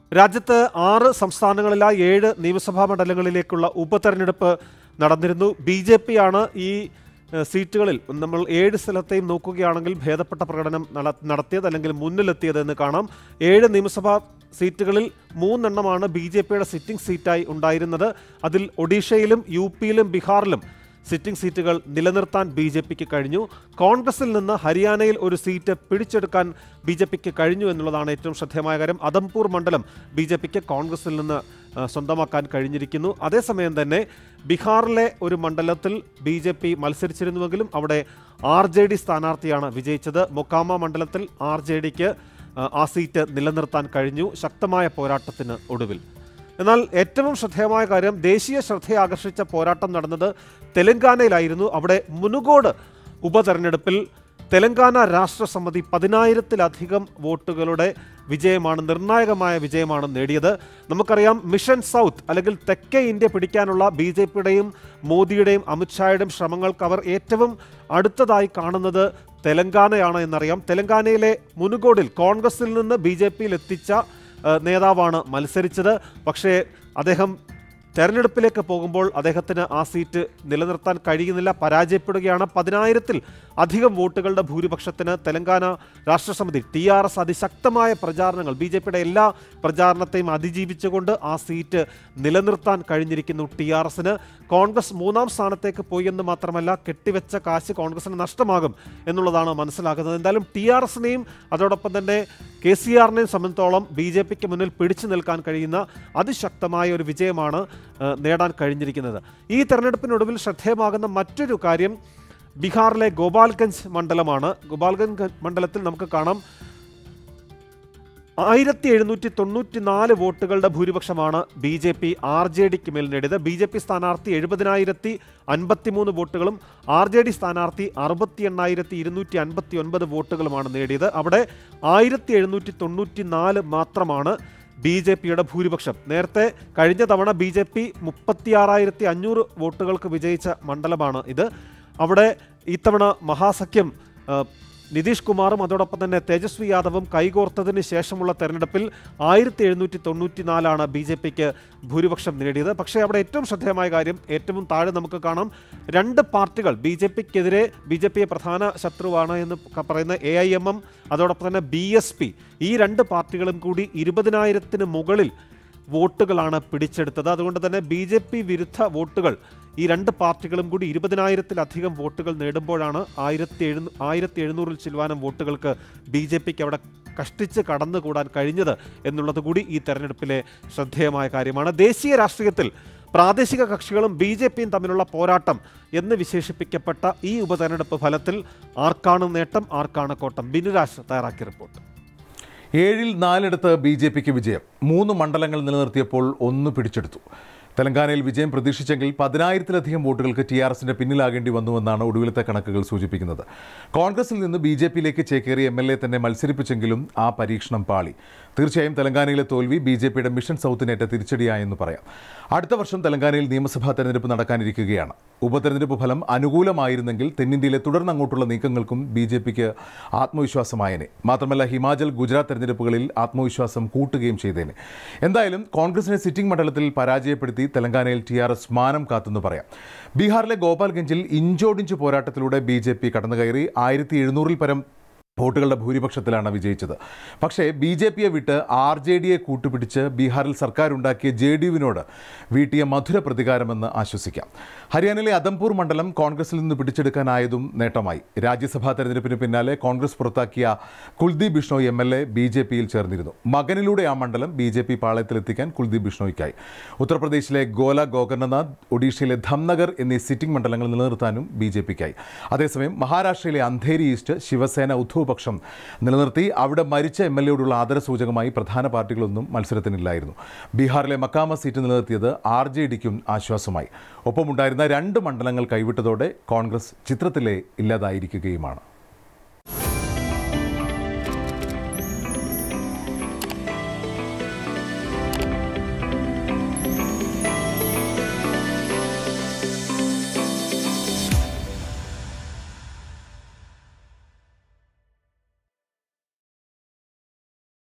രാജ്യത്ത് ആറ് സംസ്ഥാനങ്ങളിലായി ഏഴ് നിയമസഭാ മണ്ഡലങ്ങളിലേക്കുള്ള ഉപതെരഞ്ഞെടുപ്പ് നടന്നിരുന്നു ബി ജെ പി ആണ് ഈ ഏഹ്, സീറ്റുകളിൽ നമ്മൾ ഏഴ് സ്ഥലത്തെയും നോക്കുകയാണെങ്കിൽ ഭേദപ്പെട്ട പ്രകടനം നട- നടത്തിയത് അല്ലെങ്കിൽ മുന്നിലെത്തിയത് എന്ന് കാണാം ഏഴ് നിയമസഭാ സീറ്റുകളിൽ മൂന്നെണ്ണമാണ് ബി ജെ പിയുടെ സിറ്റിംഗ് സീറ്റായി ഉണ്ടായിരുന്നത് അതിൽ ഒഡീഷയിലും യു പിയിലും ബീഹാറിലും സിറ്റിംഗ് സീറ്റുകൾ നിലനിർത്താൻ ബി ജെ പിക്ക് കഴിഞ്ഞു കോൺഗ്രസിൽ നിന്ന് ഹരിയാനയിൽ ഒരു സീറ്റ് പിടിച്ചെടുക്കാൻ ബി ജെ പിക്ക് കഴിഞ്ഞു എന്നുള്ളതാണ് ഏറ്റവും ശ്രദ്ധേയമായ കാര്യം അദംപൂർ മണ്ഡലം ബി ജെ പിക്ക് കോൺഗ്രസിൽ നിന്ന് ആ, സ്വന്തമാക്കാൻ കഴിഞ്ഞിരിക്കുന്നു അതേസമയം തന്നെ ബീഹാറിലെ ഒരു മണ്ഡലത്തിൽ ബി ജെ പി മത്സരിച്ചിരുന്നുവെങ്കിലും അവിടെ ആർ ജെ ഡി സ്ഥാനാർത്ഥിയാണ് വിജയിച്ചത് മൊക്കാമ മണ്ഡലത്തിൽ ആർ ജെ ഡിക്ക് ആ സീറ്റ് നിലനിർത്താൻ കഴിഞ്ഞു ശക്തമായ പോരാട്ടത്തിന് ഒടുവിൽ എന്നാൽ ഏറ്റവും ശ്രദ്ധേയമായ കാര്യം ദേശീയ ശ്രദ്ധയെ ആകർഷിച്ച പോരാട്ടം നടന്നത് തെലങ്കാനയിലായിരുന്നു അവിടെ മുനുകോട് ഉപതെരഞ്ഞെടുപ്പിൽ തെലങ്കാന രാഷ്ട്ര സമിതി പതിനായിരത്തിലധികം വോട്ടുകളുടെ വിജയമാണ് നിർണായകമായ വിജയമാണ് നേടിയത് നമുക്കറിയാം മിഷൻ സൗത്ത് അല്ലെങ്കിൽ തെക്കേ ഇന്ത്യ പിടിക്കാനുള്ള ബി ജെ പിയുടെയും മോദിയുടെയും അമിത്ഷായുടെയും ശ്രമങ്ങൾക്ക് അവർ ഏറ്റവും അടുത്തതായി കാണുന്നത് തെലങ്കാനയാണ് എന്നറിയാം തെലങ്കാനയിലെ മുനുകോടിൽ കോൺഗ്രസിൽ നിന്ന് ബി ജെ പിയിൽ എത്തിച്ച ഏഹ് നേതാവാണ് മത്സരിച്ചത് പക്ഷേ അദ്ദേഹം തെരഞ്ഞെടുപ്പിലേക്ക് പോകുമ്പോൾ അദ്ദേഹത്തിന് ആ സീറ്റ് നിലനിർത്താൻ കഴിയുന്നില്ല പരാജയപ്പെടുകയാണ് പതിനായിരത്തിൽ അധികം വോട്ടുകളുടെ ഭൂരിപക്ഷത്തിന് Telangana Rashtra Samithi T R S അതിശക്തമായ പ്രചാരണങ്ങൾ ബി ജെ പിയുടെ എല്ലാ പ്രചാരണത്തെയും അതിജീവിച്ചുകൊണ്ട് ആ സീറ്റ് നിലനിർത്താൻ കഴിഞ്ഞിരിക്കുന്നു ടി ആർ എസിന് കോൺഗ്രസ് മൂന്നാം സ്ഥാനത്തേക്ക് പോയി എന്ന് മാത്രമല്ല കെട്ടിവെച്ച കാശ് കോൺഗ്രസിന് നഷ്ടമാകും എന്നുള്ളതാണ് മനസ്സിലാക്കുന്നത് എന്തായാലും ടി ആർ എസിനെയും അതോടൊപ്പം തന്നെ കെ സി ആറിനെയും സംബന്ധിച്ചോളം ബി ജെ പിക്ക് മുന്നിൽ പിടിച്ചു നിൽക്കാൻ കഴിയുന്ന അതിശക്തമായ ഒരു വിജയമാണ് ഏഹ്, നേടാൻ കഴിഞ്ഞിരിക്കുന്നത് ഈ തെരഞ്ഞെടുപ്പിനൊടുവിൽ ശ്രദ്ധേയമാകുന്ന മറ്റൊരു കാര്യം ബീഹാറിലെ ഗോപാൽഗഞ്ച് മണ്ഡലമാണ് ഗോപാൽഗഞ്ച് മണ്ഡലത്തിൽ നമുക്ക് കാണാം ആയിരത്തി എഴുന്നൂറ്റി തൊണ്ണൂറ്റി നാല് വോട്ടുകളുടെ ഭൂരിപക്ഷമാണ് B J P R J ഡിക്ക് മേൽ നേടിയത് ബി ജെ പി സ്ഥാനാർത്ഥി എഴുപതിനായിരത്തി അൻപത്തിമൂന്ന് വോട്ടുകളും ആർ ജെ ഡി സ്ഥാനാർത്ഥി അറുപത്തി എണ്ണായിരത്തി ഇരുന്നൂറ്റി അൻപത്തി ഒൻപത് വോട്ടുകളുമാണ് നേടിയത് അവിടെ ആയിരത്തി എഴുന്നൂറ്റി തൊണ്ണൂറ്റി നാല് മാത്രമാണ് ബി ജെ പിയുടെ ഭൂരിപക്ഷം നേരത്തെ കഴിഞ്ഞ തവണ ബി ജെ പി മുപ്പത്തിയാറായിരത്തി അഞ്ഞൂറ് വോട്ടുകൾക്ക് വിജയിച്ച മണ്ഡലമാണ് ഇത് അവിടെ ഇത്തവണ മഹാസഖ്യം ആ, നിതീഷ് കുമാറും അതോടൊപ്പം തന്നെ തേജസ്വി യാദവും കൈകോർത്തതിന് ശേഷമുള്ള തെരഞ്ഞെടുപ്പിൽ ആയിരത്തി എഴുന്നൂറ്റി തൊണ്ണൂറ്റി നാലാണ് ബി ജെ പിക്ക് ഭൂരിപക്ഷം നേടിയത് പക്ഷേ അവിടെ ഏറ്റവും ശ്രദ്ധേയമായ കാര്യം ഏറ്റവും താഴെ നമുക്ക് കാണാം രണ്ട് പാർട്ടികൾ ബി ജെ പിക്കെതിരെ ബി ജെ പിയെ പ്രധാന ശത്രുവാണ് എന്ന് ക- പറയുന്ന എ ഐ എം എം അതോടൊപ്പം തന്നെ ബി എസ് പി ഈ രണ്ട് പാർട്ടികളും കൂടി ഇരുപതിനായിരത്തിന് മുകളിൽ വോട്ടുകളാണ് പിടിച്ചെടുത്തത് അതുകൊണ്ട് തന്നെ ബി ജെ പി വിരുദ്ധ വോട്ടുകൾ ഈ രണ്ട് പാർട്ടികളും കൂടി ഇരുപതിനായിരത്തിലധികം വോട്ടുകൾ നേടുമ്പോഴാണ് ആയിരത്തി എഴുന്നൂ ആയിരത്തി എഴുന്നൂറിൽ ചിൽവാനം വോട്ടുകൾക്ക് ബി ജെ പിക്ക് അവിടെ കഷ്ടിച്ച് കടന്നുകൂടാൻ കഴിഞ്ഞത് എന്നുള്ളത് കൂടി ഈ തെരഞ്ഞെടുപ്പിലെ ശ്രദ്ധേയമായ കാര്യമാണ് ദേശീയ രാഷ്ട്രീയത്തിൽ പ്രാദേശിക കക്ഷികളും ബി ജെ പിയും തമ്മിലുള്ള പോരാട്ടം എന്ന് വിശേഷിപ്പിക്കപ്പെട്ട ഈ ഉപതെരഞ്ഞെടുപ്പ് ഫലത്തിൽ ആർക്കാണ് നേട്ടം ആർക്കാണ് കോട്ടം ബിനുരാജ് തയ്യാറാക്കിയ റിപ്പോർട്ട് ഏഴിൽ നാലിടത്ത് ബി ജെ പിക്ക് വിജയം മൂന്ന് മണ്ഡലങ്ങൾ നിലനിർത്തിയപ്പോൾ ഒന്ന് പിടിച്ചെടുത്തു തെലങ്കാനയിൽ വിജയം പ്രതീക്ഷിച്ചെങ്കിൽ പതിനായിരത്തിലധികം വോട്ടുകൾക്ക് ടി ആർ എസിന്റെ പിന്നിലാകേണ്ടി വന്നുവെന്നാണ് ഒടുവിലത്തെ കണക്കുകൾ സൂചിപ്പിക്കുന്നത് കോൺഗ്രസിൽ നിന്ന് ബി ജെ പിയിലേക്ക് ചേക്കേറിയ എം എൽ എ തന്നെ മത്സരിപ്പിച്ചെങ്കിലും ആ പരീക്ഷണം പാളി തീർച്ചയായും തെലങ്കാനയിലെ തോൽവി ബി ജെ പിയുടെ മിഷൻ സൗത്തിനേറ്റ തിരിച്ചടിയായെന്ന് പറയാം അടുത്ത വർഷം തെലങ്കാനയിൽ നിയമസഭാ തെരഞ്ഞെടുപ്പ് നടക്കാനിരിക്കുകയാണ് ഉപതെരഞ്ഞെടുപ്പ് ഫലം അനുകൂലമായിരുന്നെങ്കിൽ തെന്നിന്ത്യയിലെ തുടർന്നങ്ങോട്ടുള്ള നീക്കങ്ങൾക്കും ബി ജെ പിക്ക് ആത്മവിശ്വാസമായേനെ മാത്രമല്ല ഹിമാചൽ ഗുജറാത്ത് തെരഞ്ഞെടുപ്പുകളിൽ ആത്മവിശ്വാസം കൂട്ടുകയും ചെയ്തേനെ എന്തായാലും കോൺഗ്രസിനെ സിറ്റിംഗ് മണ്ഡലത്തിൽ പരാജയപ്പെടുത്തി തെലങ്കാനയിൽ ടി ആർ എസ് മാനം കാത്തെന്ന് പറയാം ബീഹാറിലെ ഗോപാൽഗഞ്ചിൽ ഇഞ്ചോടിഞ്ച് പോരാട്ടത്തിലൂടെ ബി ജെ പി കടന്നുകയറി ആയിരത്തി എഴുന്നൂറിൽ പരം വോട്ടുകളുടെ ഭൂരിപക്ഷത്തിലാണ് വിജയിച്ചത് പക്ഷേ ബി ജെ പിയെ വിട്ട് ആർ ജെ ഡിയെ കൂട്ടുപിടിച്ച് ബീഹാറിൽ സർക്കാരുണ്ടാക്കിയ ജെ ഡി യുവിനോട് വീട്ടിയ മധുര പ്രതികാരമെന്ന് ആശ്വസിക്കാം ഹരിയാനയിലെ അദംപൂർ മണ്ഡലം കോൺഗ്രസിൽ നിന്ന് പിടിച്ചെടുക്കാനായതും നേട്ടമായി രാജ്യസഭാ തെരഞ്ഞെടുപ്പിന് പിന്നാലെ കോൺഗ്രസ് പുറത്താക്കിയ Kuldeep Bishnoi M L A B J പിയിൽ ചേർന്നിരുന്നു മകനിലൂടെ ആ മണ്ഡലം ബി ജെ പി പാളയത്തിലെത്തിക്കാൻ കുൽദീപ് ബിഷ്ണോയ്ക്കായി ഉത്തർപ്രദേശിലെ ഗോല ഗോകർണനാഥ് ഒഡീഷയിലെ ധംനഗർ എന്നീ സിറ്റിംഗ് മണ്ഡലങ്ങൾ നിലനിർത്താനും ബി ജെ പിക്കായി അതേസമയം മഹാരാഷ്ട്രയിലെ അന്ധേരി ഈസ്റ്റ് ശിവസേന ഉദ്ധവ് പക്ഷം നിലനിർത്തി അവിടെ മരിച്ച എം എൽ എയോടുള്ള ആദരസൂചകമായി പ്രധാന പാർട്ടികളൊന്നും മത്സരത്തിനില്ലായിരുന്നു ബീഹാറിലെ മക്കാമ സീറ്റ് നിലനിർത്തിയത് ആർ ജെ ഡിക്കും ആശ്വാസമായി ഒപ്പമുണ്ടായിരുന്ന രണ്ട് മണ്ഡലങ്ങൾ കൈവിട്ടതോടെ കോൺഗ്രസ് ചിത്രത്തിലെ ഇല്ലാതായിരിക്കുകയുമാണ്